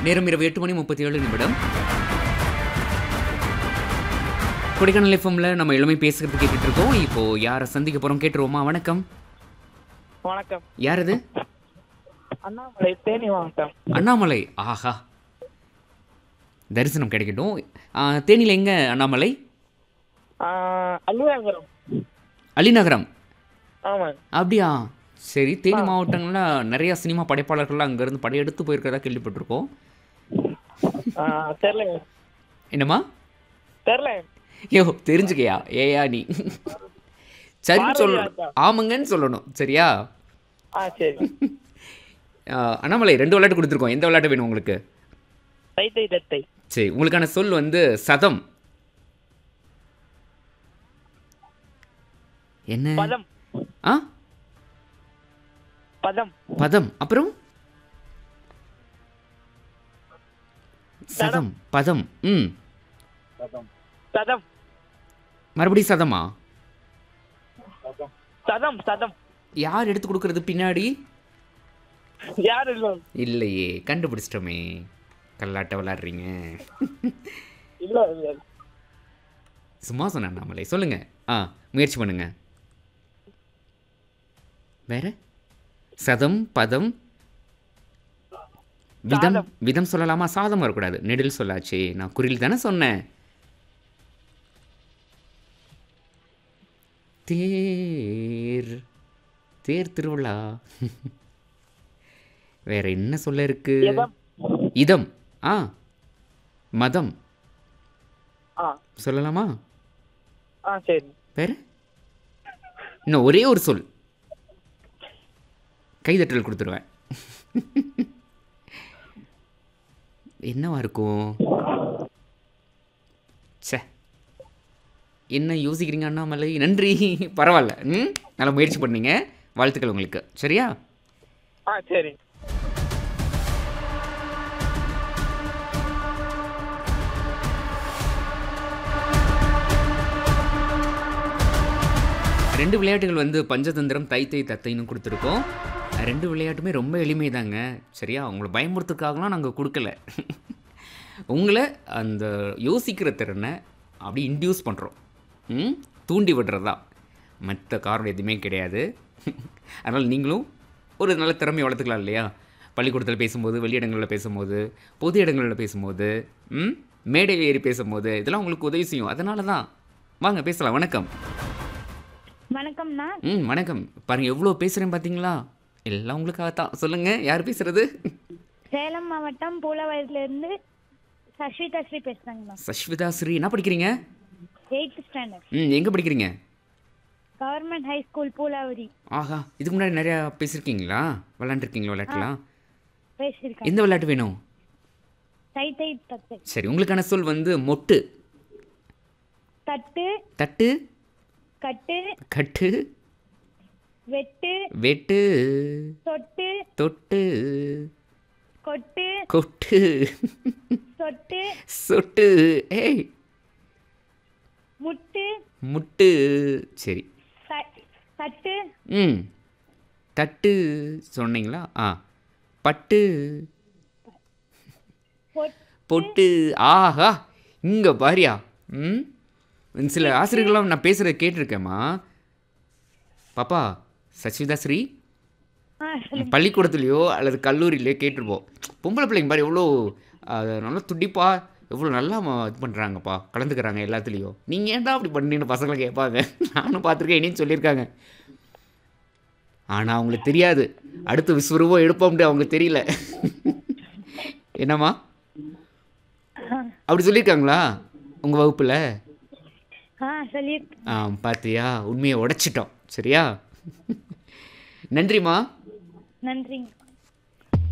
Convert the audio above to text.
நேரம் இரவு எட்டு மணி முப்பத்தி ஏழு நிமிடம் கொடைக்கானல் எஃப்எம்ல நம்ம இளமை பேசுறது கேட்டுட்டு இருக்கோம் இப்போ யாரை சந்திக்க போறோம் கேட்டுருவோமா வணக்கம் வணக்கம் யார் இது அண்ணாமலை தேனி மாவட்டம் அண்ணாமலை ஆஹா தரிசனம் கிடைக்கட்டும் ஆ, தேனியில் எங்க அண்ணாமலை ஆஹ் அலுவலகரம் அலிநகரம் ஆமாங்க அப்படியா சரி தேனி மாவட்டங்கள்ல நிறைய சினிமா படைப்பாளர்கள்லாம் அங்கேருந்து படையெடுத்து போயிருக்கிறதா கேள்விப்பட்டிருக்கோம் ஆஹ் தெரியலங்க என்னம்மா தெரியல ஐயோ தெரிஞ்சுக்கையா ஏயா நீ சரின்னு சொல்லணும் ஆமாங்கன்னு சொல்லணும் சரியா ஆ சரி ஆ, அண்ணாமலை ரெண்டு விளையாட்டு கொடுத்துருக்கோம் எந்த விளையாட்டு வேணும் உங்களுக்கு தைத்தை தத்தை சரி உங்களுக்கான சொல் வந்து சதம் என்ன பதம் ஆ பதம் பதம் அப்புறம் சதம் பதம் ம் சதம் மறுபடியும் சதமா சதம் சதம் யார் எடுத்து கொடுக்கறது பின்னாடி யார் இல்ல இல்லையே கண்டுபிடிச்சிட்டோமே கல்லாட்ட விளாடுறீங்க இல்ல இல்ல. சும்மா சொன்ன அண்ணாமலை சொல்லுங்க ஆ முயற்சி பண்ணுங்க வேற சதம் பதம் விதம் விதம் சொல்லலாமா சாதம் வரக்கூடாது நெடில் சொல்லாச்சே நான் குறில் தானே சொன்னேன் தேர் தேர் திருவிழா வேற என்ன சொல்ல இருக்கு எதம். இதம் ஆ மதம் ஆ சொல்லலாமா ஆ சரி வேற இன்னும் ஒரே ஒரு சொல் கைதட்டல் கொடுத்துருவேன் என்னவா இருக்கும் ச்சே என்ன யோசிக்கிறீங்க அண்ணாமலை நன்றி பரவாயில்ல ம் நல்லா முயற்சி பண்ணீங்க வாழ்த்துக்கள் உங்களுக்கு சரியா ஆ சரி ரெண்டு விளையாட்டுகள் வந்து பஞ்சதந்திரம் தை தை தத்தைன்னு கொடுத்துருக்கோம் ரெண்டு விளையாட்டுமே ரொம்ப எளிமை தாங்க சரியா உங்களை பயமுறுத்துக்காகலாம் நாங்கள் கொடுக்கல உங்களை அந்த யோசிக்கிற திறனை அப்படி இன்டியூஸ் பண்ணுறோம் ம் தூண்டி விடுறது தான் மற்ற காரணம் எதுவுமே கிடையாது அதனால் நீங்களும் ஒரு நல்ல திறமையை வளர்த்துக்கலாம் இல்லையா பள்ளிக்கூடத்தில் பேசும்போது வெளியிடங்களில் பேசும்போது பொது இடங்களில் பேசும்போது ம் மேடையில் ஏறி பேசும்போது இதெல்லாம் உங்களுக்கு உதவி செய்யும் அதனால தான் வாங்க பேசலாம் வணக்கம் வணக்கம்ண்ணா ம் வணக்கம் பாருங்க எவ்வளோ பேசுகிறேன் பார்த்தீங்களா எல்லாம் உங்களுக்காகத்தான் சொல்லுங்கள் யார் பேசுகிறது சேலம் மாவட்டம் பூலவயதுலேருந்து சஷ்விதா ஸ்ரீ பேசுகிறேங்கண்ணா சஷ்விதா ஸ்ரீ என்ன படிக்கிறீங்க எயித்து ஸ்டாண்டர்ட் ம் எங்கே படிக்கிறீங்க கவர்மெண்ட் ஹை ஸ்கூல் பூலாவரி ஆஹா இதுக்கு முன்னாடி நிறையா பேசியிருக்கீங்களா விளாண்டுருக்கீங்களா விளையாட்டுலாம் பேசியிருக்கேன் எந்த விளையாட்டு வேணும் தை தை தத்தை சரி உங்களுக்கான சொல் வந்து மொட்டு தட்டு தட்டு கட்டு கட்டு வெட்டு வெட்டு தொட்டு தொட்டு கொட்டு கொட்டு சொட்டு சொட்டு ஏய் முட்டு முட்டு சரி த- தட்டு ம் தட்டு சொன்னீங்களா ஆ பட்டு பொட் பொட்டு ஆஹா இங்கே பாரியா ம் சில ஆசிரியர்கள்லாம் நான் பேசுகிறத கேட்டிருக்கேம்மா பாப்பா சச்சிதா ஸ்ரீ ஆ சொல்லுங்க பள்ளிக்கூடத்துலையோ அல்லது கல்லூரியிலையோ கேட்டிருப்போம் பொம்பளை பிள்ளைங்க பாரு எவ்வளோ அது நல்லா துடிப்பா எவ்வளோ நல்லா ம- இது பண்ணுறாங்கப்பா கலந்துக்கிறாங்க எல்லாத்துலேயும் நீங்கள் ஏன்டா அப்படி பண்ணீங்கன்னு பசங்களை கேட்பாங்க நானும் பார்த்துருக்கேன் என்னன்னு சொல்லியிருக்காங்க ஆனால் அவங்களுக்கு தெரியாது அடுத்த விஸ்வரூபம் எடுப்போம்ட்டு அவங்களுக்கு தெரியல என்னம்மா அப்படி சொல்லியிருக்காங்களா உங்கள் வகுப்பில் ஆ சொல்லி ஆ பார்த்தியா உண்மையை உடைச்சிட்டோம் சரியா நன்றிம்மா நன்றிங்க